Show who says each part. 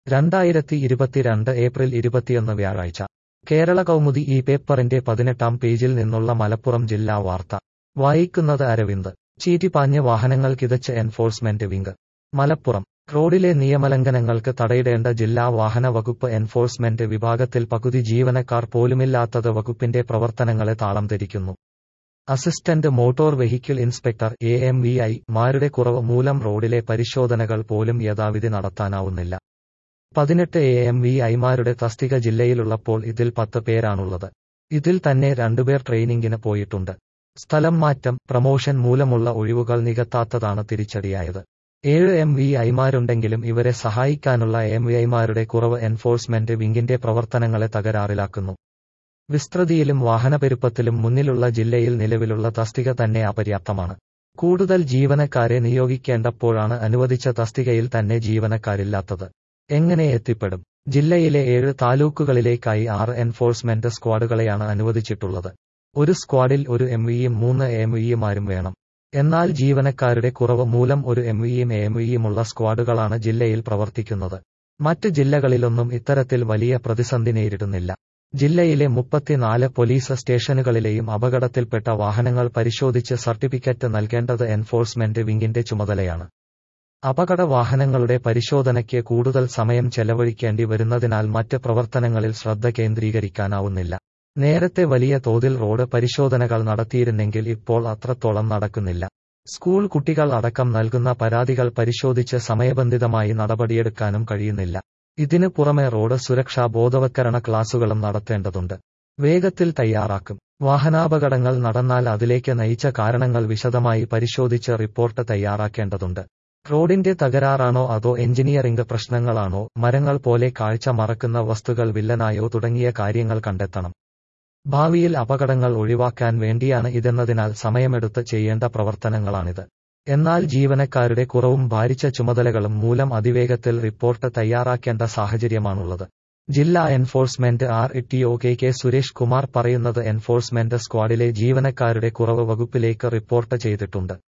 Speaker 1: രണ്ടായിരത്തി ഇരുപത്തിരണ്ട് ഏപ്രിൽ ഇരുപത്തിയൊന്ന് വ്യാഴാഴ്ച കേരള കൗമുദി ഈ പേപ്പറിന്റെ പതിനെട്ടാം പേജിൽ നിന്നുള്ള മലപ്പുറം ജില്ലാ വാർത്ത വായിക്കുന്നത് അരവിന്ദ് ചീറ്റിപ്പാഞ്ഞ് വാഹനങ്ങൾ കിതച്ച് എൻഫോഴ്സ്മെന്റ് വിംഗ് മലപ്പുറം റോഡിലെ നിയമലംഘനങ്ങൾക്ക് തടയിടേണ്ട ജില്ലാ വാഹന വകുപ്പ് എൻഫോഴ്സ്മെന്റ് വിഭാഗത്തിൽ പകുതി ജീവനക്കാർ പോലുമില്ലാത്തത് വകുപ്പിന്റെ പ്രവർത്തനങ്ങളെ താളം തെരിക്കുന്നു assistant motor vehicle inspector A M V I മാരുടെ കുറവ് മൂലം റോഡിലെ പരിശോധനകൾ പോലും യഥാവിധി നടത്താനാവുന്നില്ല പതിനെട്ട് എ എം വി ഐമാരുടെ തസ്തിക ജില്ലയിലുള്ളപ്പോൾ ഇതിൽ പത്ത് പേരാണുള്ളത് ഇതിൽ തന്നെ രണ്ടുപേർ ട്രെയിനിങ്ങിന് പോയിട്ടുണ്ട് സ്ഥലം മാറ്റം പ്രമോഷൻ മൂലമുള്ള ഒഴിവുകൾ നികത്താത്തതാണ് തിരിച്ചടിയായത് ഏഴ് എം വി ഐമാരുണ്ടെങ്കിലും ഇവരെ സഹായിക്കാനുള്ള എം വി ഐമാരുടെ കുറവ് എൻഫോഴ്സ്മെന്റ് വിംഗിന്റെ പ്രവർത്തനങ്ങളെ തകരാറിലാക്കുന്നു വിസ്തൃതിയിലും വാഹനപ്പെരുപ്പത്തിലും മുന്നിലുള്ള ജില്ലയിൽ നിലവിലുള്ള തസ്തിക തന്നെ അപര്യാപ്തമാണ് കൂടുതൽ ജീവനക്കാരെ നിയോഗിക്കേണ്ടപ്പോഴാണ് അനുവദിച്ച തസ്തികയിൽ തന്നെ ജീവനക്കാരില്ലാത്തത് എങ്ങനെ എത്തിപ്പെടും ജില്ലയിലെ ഏഴ് താലൂക്കുകളിലേക്കായി ആറ് എൻഫോഴ്സ്മെന്റ് സ്ക്വാഡുകളെയാണ് അനുവദിച്ചിട്ടുള്ളത് ഒരു സ്ക്വാഡിൽ ഒരു എം വിയും മൂന്ന് എം വിയുമാരും വേണം എന്നാൽ ജീവനക്കാരുടെ കുറവ് മൂലം ഒരു എം വിയും എം വിയുമുള്ള സ്ക്വാഡുകളാണ് ജില്ലയിൽ പ്രവർത്തിക്കുന്നത് മറ്റ് ജില്ലകളിലൊന്നും ഇത്തരത്തിൽ വലിയ പ്രതിസന്ധി നേരിടുന്നില്ല ജില്ലയിലെ മുപ്പത്തിനാല് പോലീസ് സ്റ്റേഷനുകളിലെയും അപകടത്തിൽപ്പെട്ട വാഹനങ്ങൾ പരിശോധിച്ച് സർട്ടിഫിക്കറ്റ് നൽകേണ്ടത് എൻഫോഴ്സ്മെന്റ് വിംഗിന്റെ ചുമതലയാണ് അപകട വാഹനങ്ങളുടെ പരിശോധനയ്ക്ക് കൂടുതൽ സമയം ചെലവഴിക്കേണ്ടി വരുന്നതിനാൽ മറ്റ് പ്രവർത്തനങ്ങളിൽ ശ്രദ്ധ കേന്ദ്രീകരിക്കാനാവുന്നില്ല നേരത്തെ വലിയ തോതിൽ റോഡ് പരിശോധനകൾ നടത്തിയിരുന്നെങ്കിൽ ഇപ്പോൾ അത്രത്തോളം നടക്കുന്നില്ല സ്കൂൾ കുട്ടികൾ അടക്കം നൽകുന്ന പരാതികൾ പരിശോധിച്ച് സമയബന്ധിതമായി നടപടിയെടുക്കാനും കഴിയുന്നില്ല ഇതിനു പുറമെ റോഡ് സുരക്ഷാ ബോധവത്കരണ ക്ലാസുകളും നടത്തേണ്ടതുണ്ട് വേഗത്തിൽ തയ്യാറാക്കും വാഹനാപകടങ്ങൾ നടന്നാൽ അതിലേക്ക് നയിച്ച കാരണങ്ങൾ വിശദമായി പരിശോധിച്ച് റിപ്പോർട്ട് തയ്യാറാക്കേണ്ടതുണ്ട് റോഡിന്റെ തകരാറാണോ അതോ എഞ്ചിനീയറിംഗ് പ്രശ്നങ്ങളാണോ മരങ്ങൾ പോലെ കാഴ്ച മറക്കുന്ന വസ്തുക്കൾ വില്ലനായോ തുടങ്ങിയ കാര്യങ്ങൾ കണ്ടെത്തണം ഭാവിയിൽ അപകടങ്ങൾ ഒഴിവാക്കാൻ വേണ്ടിയാണ് ഇതെന്നതിനാൽ സമയമെടുത്ത് ചെയ്യേണ്ട പ്രവർത്തനങ്ങളാണിത് എന്നാൽ ജീവനക്കാരുടെ കുറവും ഭാരിച്ച ചുമതലകളും മൂലം അതിവേഗത്തിൽ റിപ്പോർട്ട് തയ്യാറാക്കേണ്ട സാഹചര്യമാണുള്ളത് ജില്ലാ enforcement R E K K Suresh Kumar പറയുന്നത് എൻഫോഴ്സ്മെന്റ് സ്ക്വാഡിലെ ജീവനക്കാരുടെ കുറവ് വകുപ്പിലേക്ക് റിപ്പോർട്ട് ചെയ്തിട്ടുണ്ട്